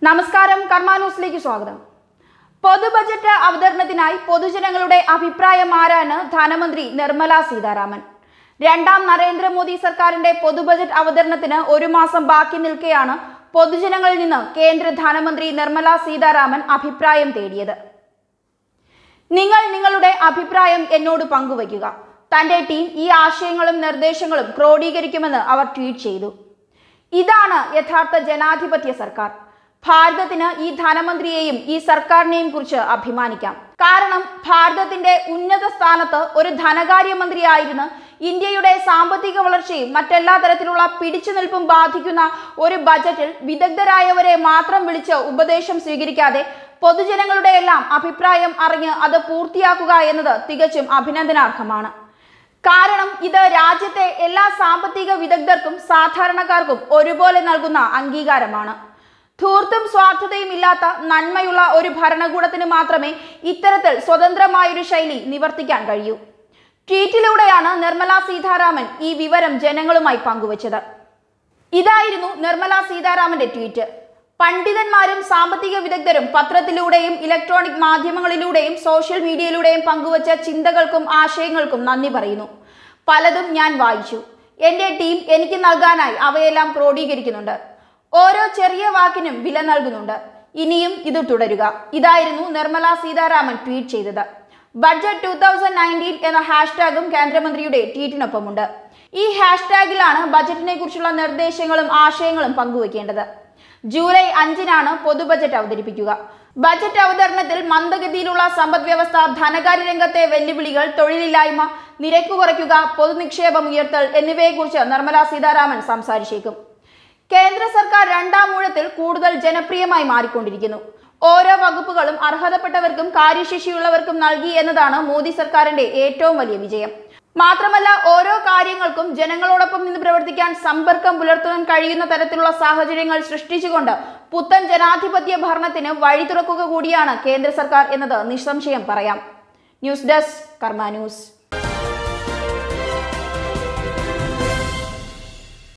നമസ്കാരം കർമ്മ ന്യൂസിലേക്ക് സ്വാഗതം പൊതു ബജറ്റ് അവതരണത്തിനായി പൊതുജനങ്ങളുടെ അഭിപ്രായം ആരാണ് ധനമന്ത്രി നിർമ്മല സീതാരാമൻ രണ്ടാം നരേന്ദ്രമോദി സർക്കാരിന്റെ പൊതു ബജറ്റ് അവതരണത്തിന് ഒരു മാസം ബാക്കി നിൽക്കെയാണ് പൊതുജനങ്ങളിൽ നിന്ന് കേന്ദ്ര ധനമന്ത്രി നിർമ്മല സീതാരാമൻ അഭിപ്രായം തേടിയത് നിങ്ങൾ നിങ്ങളുടെ അഭിപ്രായം എന്നോട് പങ്കുവയ്ക്കുക തന്റെ ടീം ഈ ആശയങ്ങളും നിർദ്ദേശങ്ങളും ക്രോഡീകരിക്കുമെന്ന് അവർ ട്വീറ്റ് ചെയ്തു ഇതാണ് യഥാർത്ഥ ജനാധിപത്യ സർക്കാർ ഭാരതത്തിന് ഈ ധനമന്ത്രിയെയും ഈ സർക്കാരിനെയും കുറിച്ച് അഭിമാനിക്കാം കാരണം ഭാരതത്തിന്റെ ഉന്നത സ്ഥാനത്ത് ഒരു ധനകാര്യമന്ത്രിയായിരുന്ന് ഇന്ത്യയുടെ സാമ്പത്തിക വളർച്ചയും മറ്റെല്ലാ തരത്തിലുള്ള പിടിച്ചുനിൽപ്പും ബാധിക്കുന്ന ഒരു ബജറ്റിൽ വിദഗ്ധരായവരെ മാത്രം വിളിച്ച് ഉപദേശം സ്വീകരിക്കാതെ പൊതുജനങ്ങളുടെ എല്ലാം അഭിപ്രായം അറിഞ്ഞ് അത് പൂർത്തിയാക്കുക എന്നത് തികച്ചും അഭിനന്ദനാർഹമാണ് കാരണം ഇത് രാജ്യത്തെ എല്ലാ സാമ്പത്തിക വിദഗ്ധർക്കും സാധാരണക്കാർക്കും ഒരുപോലെ നൽകുന്ന അംഗീകാരമാണ് ധൂർത്തും സ്വാർത്ഥതയും ഇല്ലാത്ത നന്മയുള്ള ഒരു ഭരണകൂടത്തിന് മാത്രമേ ഇത്തരത്തിൽ സ്വതന്ത്രമായൊരു ശൈലി നിവർത്തിക്കാൻ കഴിയൂ ട്വീറ്റിലൂടെയാണ് നിർമ്മല സീതാരാമൻ ഈ വിവരം ജനങ്ങളുമായി പങ്കുവച്ചത് ഇതായിരുന്നു നിർമ്മല സീതാരാമന്റെ ട്വീറ്റ് പണ്ഡിതന്മാരും സാമ്പത്തിക വിദഗ്ധരും പത്രത്തിലൂടെയും ഇലക്ട്രോണിക് മാധ്യമങ്ങളിലൂടെയും സോഷ്യൽ മീഡിയയിലൂടെയും പങ്കുവച്ച ചിന്തകൾക്കും ആശയങ്ങൾക്കും നന്ദി പറയുന്നു പലതും ഞാൻ വായിച്ചു എന്റെ ടീം എനിക്ക് നൽകാനായി അവയെല്ലാം ക്രോഡീകരിക്കുന്നുണ്ട് ഓരോ ചെറിയ വാക്കിനും വില നൽകുന്നുണ്ട് ഇനിയും ഇത് തുടരുക ഇതായിരുന്നു നിർമ്മല സീതാരാമൻ ട്വീറ്റ് ചെയ്തത് ബഡ്ജറ്റ് ടൂ തൗസൻഡ് നയൻറ്റീൻ എന്ന ഹാഷ്ടാഗും കേന്ദ്രമന്ത്രിയുടെ ട്വീറ്റിനൊപ്പമുണ്ട് ഈ ഹാഷ്ടാഗിലാണ് ബജറ്റിനെ കുറിച്ചുള്ള നിർദ്ദേശങ്ങളും ആശയങ്ങളും പങ്കുവയ്ക്കേണ്ടത് ജൂലൈ അഞ്ചിനാണ് പൊതു ബജറ്റ് അവതരിപ്പിക്കുക ബജറ്റ് അവതരണത്തിൽ മന്ദഗതിയിലുള്ള സമ്പദ് വ്യവസ്ഥ ധനകാര്യ രംഗത്തെ വെല്ലുവിളികൾ തൊഴിലില്ലായ്മ നിരക്ക് കുറയ്ക്കുക പൊതുനിക്ഷേപം ഉയർത്തൽ എന്നിവയെക്കുറിച്ച് നിർമ്മല സീതാരാമൻ സംസാരിച്ചേക്കും കേന്ദ്ര സർക്കാർ രണ്ടാം ഊഴത്തിൽ കൂടുതൽ ജനപ്രിയമായി മാറിക്കൊണ്ടിരിക്കുന്നു ഓരോ വകുപ്പുകളും അർഹതപ്പെട്ടവർക്കും കാര്യശേഷിയുള്ളവർക്കും നൽകി എന്നതാണ് മോദി സർക്കാരിന്റെ ഏറ്റവും വലിയ വിജയം മാത്രമല്ല ഓരോ കാര്യങ്ങൾക്കും ജനങ്ങളോടൊപ്പം നിന്ന് പ്രവർത്തിക്കാൻ സമ്പർക്കം പുലർത്താൻ കഴിയുന്ന തരത്തിലുള്ള സാഹചര്യങ്ങൾ സൃഷ്ടിച്ചുകൊണ്ട് പുത്തൻ ജനാധിപത്യ ഭരണത്തിന് വഴി തുറക്കുക കൂടിയാണ് കേന്ദ്ര സർക്കാർ എന്നത് നിസ്സംശയം പറയാം ന്യൂസ് ഡെസ്ക് കർമ്മ ന്യൂസ്